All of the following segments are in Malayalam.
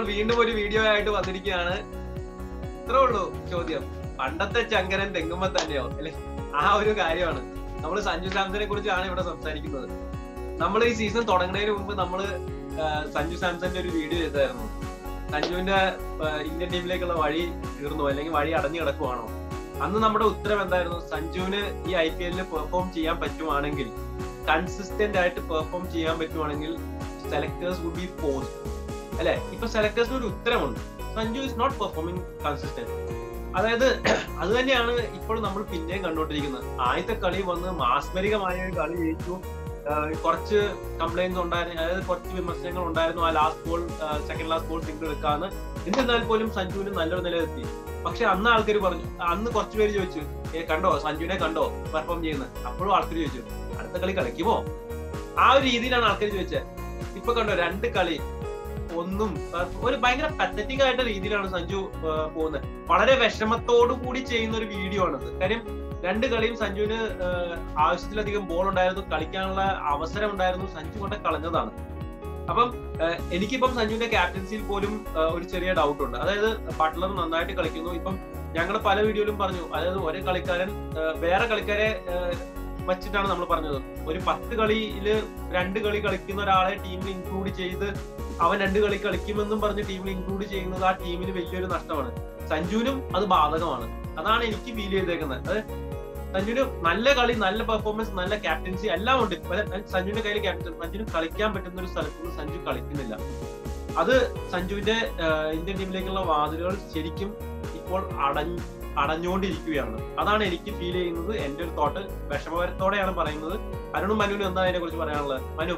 വീണ്ടും ഒരു വീഡിയോ ആയിട്ട് വന്നിരിക്കുകയാണ് ഇത്രേ ഉള്ളൂ ചോദ്യം പണ്ടത്തെ ചങ്കരൻ തെങ്ങുമ്പോ തന്നെയോ അല്ലെ ആ ഒരു കാര്യമാണ് നമ്മൾ സഞ്ജു സാംസനെ കുറിച്ചാണ് ഇവിടെ സംസാരിക്കുന്നത് നമ്മൾ ഈ സീസൺ തുടങ്ങുന്നതിന് മുമ്പ് നമ്മൾ സഞ്ജു സാംസന്റെ ഒരു വീഡിയോ ചെയ്തായിരുന്നു സഞ്ജുവിന്റെ ആ, ഇന്ത്യൻ ടീമിലേക്കുള്ള വഴി തീർന്നു അല്ലെങ്കിൽ വഴി അടഞ്ഞു കിടക്കുവാണോ അന്ന് നമ്മുടെ ഉത്തരം എന്തായിരുന്നു സഞ്ജുവിന് ഈ ഐ പി എല്ലിൽ പെർഫോം ചെയ്യാൻ പറ്റുവാണെങ്കിൽ കൺസിസ്റ്റന്റ് ആയിട്ട് പെർഫോം ചെയ്യാൻ പറ്റുവാണെങ്കിൽ സെലക്ടേഴ്സ് വുഡ് ബി പോസ്റ്റ് അല്ലെ ഇപ്പൊ സെലക്ടേഴ്സിന് ഒരു ഉത്തരമുണ്ട് Sanju is not performing consistent അതായത് അത് തന്നെയാണ് ഇപ്പോൾ നമ്മൾ പിന്നെയും കണ്ടുകൊണ്ടിരിക്കുന്നത് ആദ്യത്തെ കളി വന്ന് മാസ്മരികമായ ഒരു കളി ജയിച്ചു ആഹ് കുറച്ച് കംപ്ലൈൻസ് ഉണ്ടായിരുന്നു അതായത് കുറച്ച് വിമർശനങ്ങൾ ഉണ്ടായിരുന്നു ആ last ball second last ball single എടുക്കാന്ന് എന്നിരുന്നാൽ പോലും സഞ്ജുവിന് നല്ലൊരു നിലയെത്തി പക്ഷെ അന്ന് ആൾക്കാർ പറഞ്ഞു അന്ന് കുറച്ച് പേര് ചോദിച്ചു ഏ കണ്ടോ സഞ്ജുവിനെ കണ്ടോ പെർഫോം ചെയ്യുന്നത് അപ്പോഴും ആൾക്കാർ ചോദിച്ചു അടുത്ത കളി കളിക്കുമോ ആ ഒരു രീതിയിലാണ് ആൾക്കാർ ചോദിച്ചത് ഇപ്പൊ കണ്ടോ രണ്ട് കളി ഒന്നും ആ, ഒരു ഭയങ്കര പത്തറ്റിക് ആയിട്ട് രീതിയിലാണ് സഞ്ജു ആ, പോകുന്നത് വളരെ വിഷമത്തോടു കൂടി ചെയ്യുന്ന ഒരു വീഡിയോ ആണത് കാര്യം രണ്ട് കളിയും സഞ്ജുവിന് ആ, ആവശ്യത്തിലധികം ബോൾ ഉണ്ടായിരുന്നു കളിക്കാനുള്ള അവസരം ഉണ്ടായിരുന്നു സഞ്ജു കൊണ്ട് കളഞ്ഞതാണ് അപ്പം ആ, എനിക്കിപ്പം സഞ്ജുവിന്റെ ക്യാപ്റ്റൻസിയിൽ പോലും ആ, ഒരു ചെറിയ ഡൗട്ട് ഉണ്ട് അതായത് ബട്ട്ലർ നന്നായിട്ട് കളിക്കുന്നു ഇപ്പം ഞങ്ങൾ പല വീഡിയോയിലും പറഞ്ഞു അതായത് ഒരു കളിക്കാരൻ ആ, വേറെ കളിക്കാരെ ആ, വച്ചിട്ടാണ് നമ്മൾ പറഞ്ഞത് ഒരു പത്ത് കളിയില് രണ്ട് കളി കളിക്കുന്ന ഒരാളെ ടീമിൽ ഇൻക്ലൂഡ് ചെയ്ത് അവൻ രണ്ട് കളി കളിക്കുമെന്നും പറഞ്ഞ് ടീമിൽ ഇൻക്ലൂഡ് ചെയ്യുന്നത് ആ ടീമിന് വലിയൊരു നഷ്ടമാണ് സഞ്ജുവിനും അത് ബാധകമാണ് അതാണ് എനിക്ക് ഫീൽ ചെയ്തേക്കുന്നത് അത് സഞ്ജുവിന് നല്ല കളി നല്ല പെർഫോമൻസ് നല്ല ക്യാപ്റ്റൻസി എല്ലാം ഉണ്ട് പക്ഷേ സഞ്ജുവിന്റെ കയ്യിൽ ക്യാപ്റ്റൻ സഞ്ജുവിന് കളിക്കാൻ പറ്റുന്ന ഒരു സ്ഥലത്ത് നിന്ന് സഞ്ജു കളിക്കുന്നില്ല അത് സഞ്ജുവിന്റെ ആഹ്, ഇന്ത്യൻ ടീമിലേക്കുള്ള വാതിലുകൾ ശരിക്കും ഇപ്പോൾ അടഞ്ഞ് അടഞ്ഞുകൊണ്ടിരിക്കുകയാണ് അതാണ് എനിക്ക് ഫീൽ ചെയ്യുന്നത് എന്റെ ഒരു തോട്ട് വിഷമകരത്തോടെയാണ് പറയുന്നത് അരുണും മനുവിനും എന്താ അതിനെ കുറിച്ച് പറയാനുള്ളത് മനു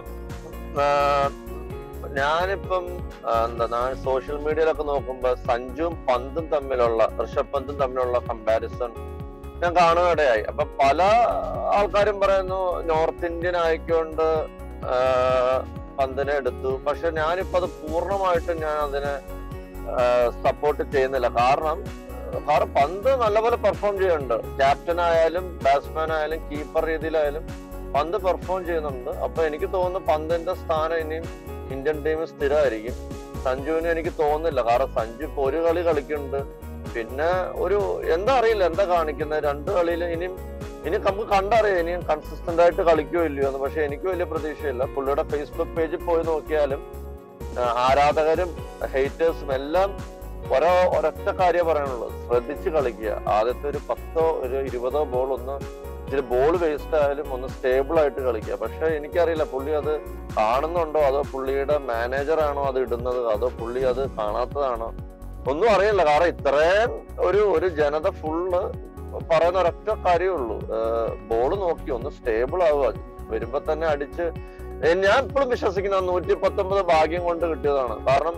ആഹ് ഞാനിപ്പം ആഹ് എന്താ ഞാൻ സോഷ്യൽ മീഡിയയിലൊക്കെ നോക്കുമ്പോ സഞ്ജുവും പന്തും തമ്മിലുള്ള ഋഷഭ് പന്തും തമ്മിലുള്ള കമ്പാരിസൺ ഞാൻ കാണുകയിടയായി അപ്പൊ പല ആൾക്കാരും പറയുന്നു നോർത്ത് ഇന്ത്യൻ ആയിക്കൊണ്ട് ആഹ് പന്തിനെ എടുത്തു പക്ഷെ ഞാനിപ്പോ അത് പൂർണ്ണമായിട്ടും ഞാൻ അതിനെ സപ്പോർട്ട് ചെയ്യുന്നില്ല കാരണം കാരണം പന്ത് നല്ലപോലെ പെർഫോം ചെയ്യുന്നുണ്ട് ക്യാപ്റ്റൻ ആയാലും ബാറ്റ്സ്മാൻ ആയാലും കീപ്പർ രീതിയിലായാലും പന്ത് പെർഫോം ചെയ്യുന്നുണ്ട് അപ്പൊ എനിക്ക് തോന്നുന്നു പന്തിന്റെ സ്ഥാനം ഇനിയും ഇന്ത്യൻ ടീമിൽ സ്ഥിരമായിരിക്കും സഞ്ജുവിന് എനിക്ക് തോന്നുന്നില്ല കാരണം സഞ്ജു ഇപ്പൊ ഒരു കളി കളിക്കുന്നുണ്ട് പിന്നെ ഒരു എന്താ അറിയില്ല എന്താ കാണിക്കുന്നത് രണ്ട് കളിയിൽ ഇനിയും ഇനി നമുക്ക് കണ്ടറിയാം ഇനിയും കൺസിസ്റ്റന്റ് ആയിട്ട് കളിക്കോ ഇല്ലയോ എന്ന് പക്ഷെ എനിക്ക് വലിയ പ്രതീക്ഷയില്ല പുള്ളിയുടെ ഫേസ്ബുക്ക് പേജിൽ പോയി നോക്കിയാലും ആ, ആരാധകരും ഹേറ്റേഴ്സും എല്ലാം ഓരോ ഒരൊറ്റ കാര്യം പറയാനുള്ളൂ ശ്രദ്ധിച്ച് കളിക്കുക ആദ്യത്തെ ഒരു പത്തോ ഒരു ഇരുപതോ ബോൾ ഒന്ന് ഇച്ചിരി ബോൾ വേസ്റ്റ് ആയാലും ഒന്ന് സ്റ്റേബിൾ ആയിട്ട് കളിക്കുക പക്ഷെ എനിക്കറിയില്ല പുള്ളി അത് കാണുന്നുണ്ടോ അതോ പുള്ളിയുടെ മാനേജർ ആണോ അത് ഇടുന്നത് അതോ പുള്ളി അത് കാണാത്തതാണോ ഒന്നും അറിയില്ല കാരണം ഇത്രയും ഒരു ഒരു ജനത ഫുള്ള് പറയുന്ന ഒരൊറ്റ കാര്യമുള്ളൂ ബോൾ നോക്കി ഒന്ന് സ്റ്റേബിൾ ആവുക വരുമ്പോ തന്നെ അടിച്ച് ഏ, ഞാൻ ഇപ്പോഴും വിശ്വസിക്കുന്ന നൂറ്റി പത്തൊമ്പത് ഭാഗ്യം കൊണ്ട് കിട്ടിയതാണ് കാരണം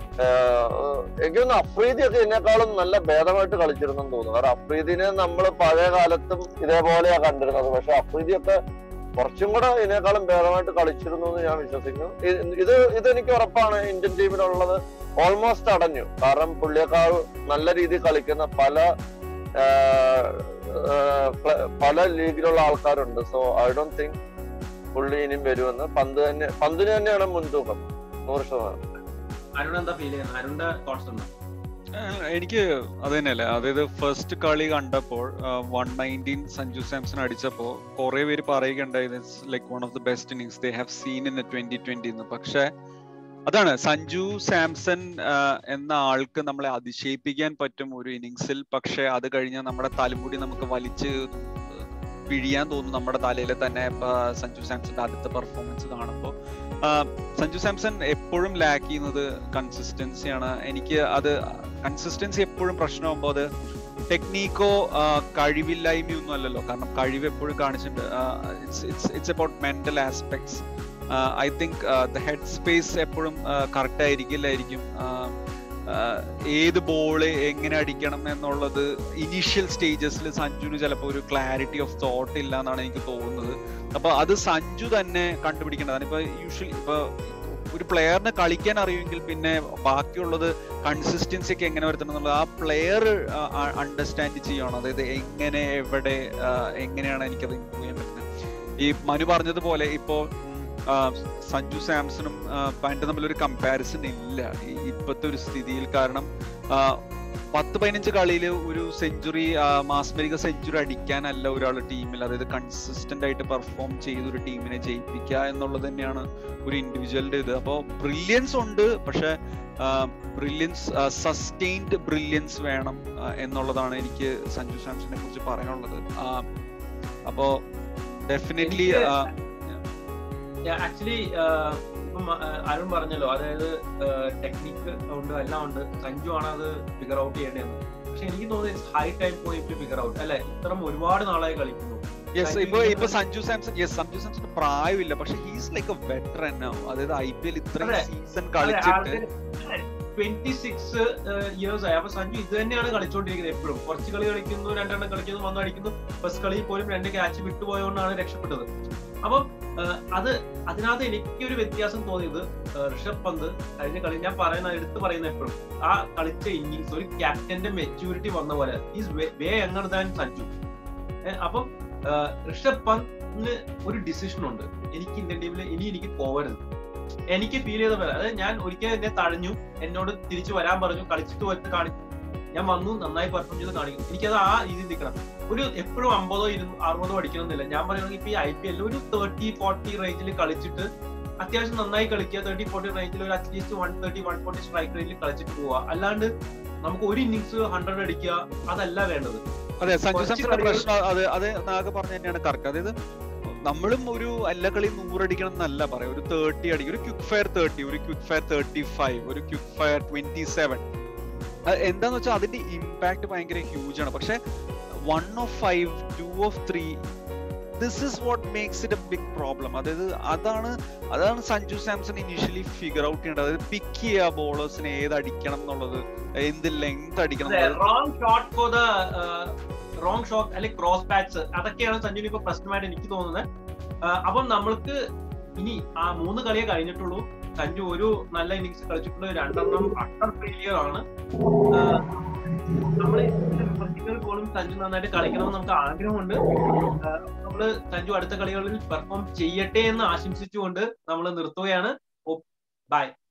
ഏഹ്, എനിക്ക് തോന്നുന്നു അഫ്രീദിയൊക്കെ ഇതിനേക്കാളും നല്ല ഭേദമായിട്ട് കളിച്ചിരുന്നെന്ന് തോന്നുന്നു കാരണം അഫ്രീദിനെ നമ്മൾ പഴയ കാലത്തും ഇതേപോലെയാ കണ്ടിരുന്നത് പക്ഷെ അഫ്രീദിയൊക്കെ കുറച്ചും കൂടെ ഇതിനേക്കാളും ഭേദമായിട്ട് കളിച്ചിരുന്നു എന്ന് ഞാൻ വിശ്വസിക്കുന്നു ഇത് ഇത് ഇതെനിക്ക് ഉറപ്പാണ് ഇന്ത്യൻ ടീമിലുള്ളത് ഓൾമോസ്റ്റ് അടഞ്ഞു കാരണം പുള്ളിയേക്കാൾ നല്ല രീതിയിൽ കളിക്കുന്ന പല ആഹ്, ആഹ്, പ്ല- പല ലീഗിലുള്ള ആൾക്കാരുണ്ട് സോ ഐ ഡോണ്ട് തിങ്ക് പുള്ളി ഇനിയും വരുമെന്ന് പന്ത് തന്നെ പന്തിന് തന്നെയാണ് മുൻതൂക്കം നൂറ് ശതമാനം അരുൺ എന്താ ഫീൽ ചെയ്യുന്നത് അരുണിന്റെ തോട്ട്സ് ഉണ്ടോ ഏഹ് എനിക്ക് അത് തന്നെയല്ലേ അതായത് ഫസ്റ്റ് കളി കണ്ടപ്പോൾ വൺ നയൻറ്റീൻ സഞ്ജു സാംസൺ അടിച്ചപ്പോൾ കുറെ പേര് പറയുകയുണ്ടായി like one of the best innings they have seen in twenty twenty എന്ന് പക്ഷെ അതാണ് സഞ്ജു സാംസൺ ആഹ് എന്ന ആൾക്ക് നമ്മളെ അതിശയിപ്പിക്കാൻ പറ്റും ഒരു ഇന്നിങ്സിൽ പക്ഷെ അത് കഴിഞ്ഞാൽ നമ്മുടെ തലമുടി നമുക്ക് വലിച്ച് പിഴിയാൻ തോന്നും നമ്മുടെ തലയിൽ തന്നെ ആഹ് സഞ്ജു സാംസന്റെ ആദ്യത്തെ പെർഫോമൻസ് കാണുമ്പോൾ സഞ്ജു സാംസൺ എപ്പോഴും ലാക്ക് ചെയ്യുന്നത് കൺസിസ്റ്റൻസിയാണ് എനിക്ക് അത് കൺസിസ്റ്റൻസി എപ്പോഴും പ്രശ്നമാകുമ്പോൾ അത് ടെക്നീക്കോ കഴിവില്ലായ്മയോ ഒന്നും അല്ലല്ലോ കാരണം കഴിവ് എപ്പോഴും കാണിച്ചിട്ടുണ്ട് it's it's about mental aspects I think the head space എപ്പോഴും കറക്റ്റ് ആയിരിക്കില്ലായിരിക്കും ആഹ് ആഹ് ഏത് ബോള് എങ്ങനെ അടിക്കണം എന്നുള്ളത് ഇനീഷ്യൽ സ്റ്റേജസിൽ സഞ്ജുവിന് ചിലപ്പോൾ ഒരു ക്ലാരിറ്റി ഓഫ് തോട്ട് ഇല്ല എന്നാണ് എനിക്ക് തോന്നുന്നത് അപ്പൊ അത് സഞ്ജു തന്നെ കണ്ടുപിടിക്കേണ്ടതാണ് ഇപ്പൊ യൂഷ്വലി ഇപ്പൊ ഒരു പ്ലെയറിന് കളിക്കാൻ അറിയുമെങ്കിൽ പിന്നെ ബാക്കിയുള്ളത് കൺസിസ്റ്റൻസി ഒക്കെ എങ്ങനെ വരുത്തണം എന്നുള്ളത് ആ പ്ലെയർ അണ്ടർസ്റ്റാൻഡ് ചെയ്യണം അതായത് എങ്ങനെ എവിടെ ആ, എങ്ങനെയാണ് എനിക്കത് ഇമ്പ്രൂവ് ചെയ്യാൻ പറ്റുന്നത് ഈ മനു പറഞ്ഞതുപോലെ ഇപ്പോ ഉം, സഞ്ജു സാംസണും പാൻറ്റും തമ്മിലൊരു കമ്പാരിസൺ ഇല്ല ഈ ഇപ്പോഴത്തെ ഒരു സ്ഥിതിയിൽ കാരണം ആ, പത്ത് പതിനഞ്ച് കളിയിൽ ഒരു സെഞ്ചുറി മാസ്മരിക സെഞ്ചുറി അടിക്കാനല്ല ഒരാൾ ടീമിൽ അതായത് കൺസിസ്റ്റന്റ് ആയിട്ട് പെർഫോം ചെയ്ത് ഒരു ടീമിനെ ജയിപ്പിക്കുക എന്നുള്ളത് തന്നെയാണ് ഒരു ഇൻഡിവിജ്വലിന്റെ ഇത് അപ്പോൾ ബ്രില്യൻസ് ഉണ്ട് പക്ഷെ ബ്രില്യൻസ് സസ്റ്റെയിൻഡ് ബ്രില്യൻസ് വേണം ആ, എന്നുള്ളതാണ് എനിക്ക് സഞ്ജു സാംസണിനെ കുറിച്ച് പറയാനുള്ളത് ആ, അപ്പോ ഡെഫിനറ്റ്ലി ആക്ച്വലി ഇപ്പം ആ, അരുൺ പറഞ്ഞല്ലോ അതായത് ടെക്നിക്ക് ഉണ്ട് എല്ലാം ഉണ്ട് സഞ്ജു ആണ് അത് ഫിഗർ ഔട്ട് ചെയ്യേണ്ടതെന്ന് പക്ഷെ എനിക്ക് തോന്നുന്നത് ഹൈ ടൈം പോയിട്ട് ഫിഗർ ഔട്ട് അല്ലെ ഇത്തരം ഒരുപാട് നാളായി കളിക്കുന്നു യെസ് സഞ്ജു ഇപ്പൊ ഇപ്പൊ ഇങ്ങനെ- സഞ്ജു സാംസൺ യെസ് സഞ്ജു സാംസൺ പ്രായമില്ല പക്ഷെ ഹീസ് ലൈക്ക് എ വെറ്ററൻ അതായത് ഐ പി എൽ ഇത്രയും അതെ. സീസൺ കളിച്ചിട്ട് ട്വന്റി സിക്സ് ഇയേഴ്സ് ആയി അപ്പൊ സഞ്ജു ഇത് തന്നെയാണ് കളിച്ചോണ്ടിരിക്കുന്നത് എപ്പോഴും കുറച്ച് കളി കളിക്കുന്നു രണ്ടെണ്ണം കളിക്കുന്നു വന്ന് അടിക്കുന്നു ഫസ്റ്റ് കളിയിൽ പോലും രണ്ട് ക്യാച്ച് വിട്ടുപോയോണ്ടാണ് രക്ഷപ്പെട്ടത് അപ്പം ആ, അത് അതിനകത്ത് എനിക്ക് ഒരു വ്യത്യാസം തോന്നിയത് ആ, ഋഷഭ് പന്ത് കഴിഞ്ഞ കളി ഞാൻ പറയുന്ന എടുത്ത് പറയുന്ന എപ്പോഴും ആ കളിച്ച ഇന്നിങ്സ് ഒരു ക്യാപ്റ്റന്റെ മെച്യൂരിറ്റി വന്ന പോലെ is way younger than Sanju ഏ, അപ്പം ആ, ഋഷഭ് പന്തിന് ഒരു ഡിസിഷൻ ഉണ്ട് എനിക്ക് ഇന്ത്യൻ ടീമിൽ ഇനി എനിക്ക് പോകരുത് എനിക്ക് ഫീൽ ചെയ്ത പോലെ അതായത് ഞാൻ ഒരിക്കൽ എന്നെ തഴഞ്ഞു എന്നോട് തിരിച്ചു വരാൻ പറഞ്ഞു കളിച്ചിട്ട് വന്ന് കാണിച്ചു ഞാൻ വന്നു നന്നായി പെർഫോം ചെയ്ത് കാണിക്കുന്നു എനിക്കത് ആ രീതിയിൽ നിൽക്കണം ഒരു എപ്പോഴും അമ്പതോ ഇരുന്നൂ അറുപതോ അടിക്കണമെന്നില്ല ഞാൻ പറയുന്നത് ഇപ്പൊ ഈ ഐ പി എല്ലിൽ ഒരു തേർട്ടി ഫോർട്ടി റേഞ്ചിൽ കളിച്ചിട്ട് അത്യാവശ്യം നന്നായി കളിക്കുക തേർട്ടി ഫോർട്ടി റേഞ്ചിൽ ഒരു at least one thirty one forty strike റേഞ്ചിൽ കളിച്ചിട്ട് പോവുക അല്ലാണ്ട് നമുക്ക് ഒരു ഇന്നിങ്സ് ഹൺഡ്രഡ് അടിക്കുക അതല്ല വേണ്ടത് അതെ സഞ്ജു കുറച്ച് സാംസന്റെ കളികൾ- പ്രശ്നം അത് അത് നാഗ് പറഞ്ഞ തന്നെയാണ് കറക്റ്റ് അതായത് നമ്മളും ഒരു എല്ലാ കളിയും നൂറടിക്കണം എന്നല്ല പറയാം ഒരു തേർട്ടി അടിക്കും ഒരു ക്വിക്ക് ഫയർ തേർട്ടി ഒരു ക്വിക്ക് ഫയർ തേർട്ടി ഫൈവ് ഒരു ക്വിക്ക് ഫയർ ട്വന്റി സെവൻ എന്താന്ന് വെച്ചാൽ അതിന്റെ ഇമ്പാക്ട് ഭയങ്കര ഹ്യൂജ് ആണ് പക്ഷെ one of five two of three this is what makes it a big problem അതായത് അതാണ് അതാണ് Sanju Samson initially figure out ചെയ്യേണ്ടത് അതായത് പിക്ക് ചെയ്യുക ബോളേഴ്സിനെ ഏത് അടിക്കണം എന്നുള്ളത് എന്ത് ലെങ്ത് അടിക്കണം എന്നുള്ളത് wrong shot for the wrong shot അല്ലെങ്കിൽ ക്രോസ് പാച്ച് അതൊക്കെയാണ് സഞ്ജുവിന് ഇപ്പൊ പ്രശ്നമായിട്ട് എനിക്ക് തോന്നുന്നത് ആ, അപ്പം നമ്മൾക്ക് ഇനി ആ മൂന്ന് കളിയെ കഴിഞ്ഞിട്ടുള്ളൂ സഞ്ജു ഒരു നല്ല ഇന്നിങ്സ് കളിച്ചിട്ടുള്ള രണ്ടെണ്ണം അട്ടർ ഫെയിലിയർ ആണ് ആ, നമ്മള് വിമർശിക്കൽ പോലും സഞ്ജു നന്നായിട്ട് കളിക്കണമെന്ന് നമുക്ക് ആഗ്രഹമുണ്ട് ആ, നമ്മള് സഞ്ജു അടുത്ത കളികളിൽ പെർഫോം ചെയ്യട്ടെ എന്ന് ആശംസിച്ചുകൊണ്ട് നമ്മൾ നിർത്തുകയാണ് ബൈ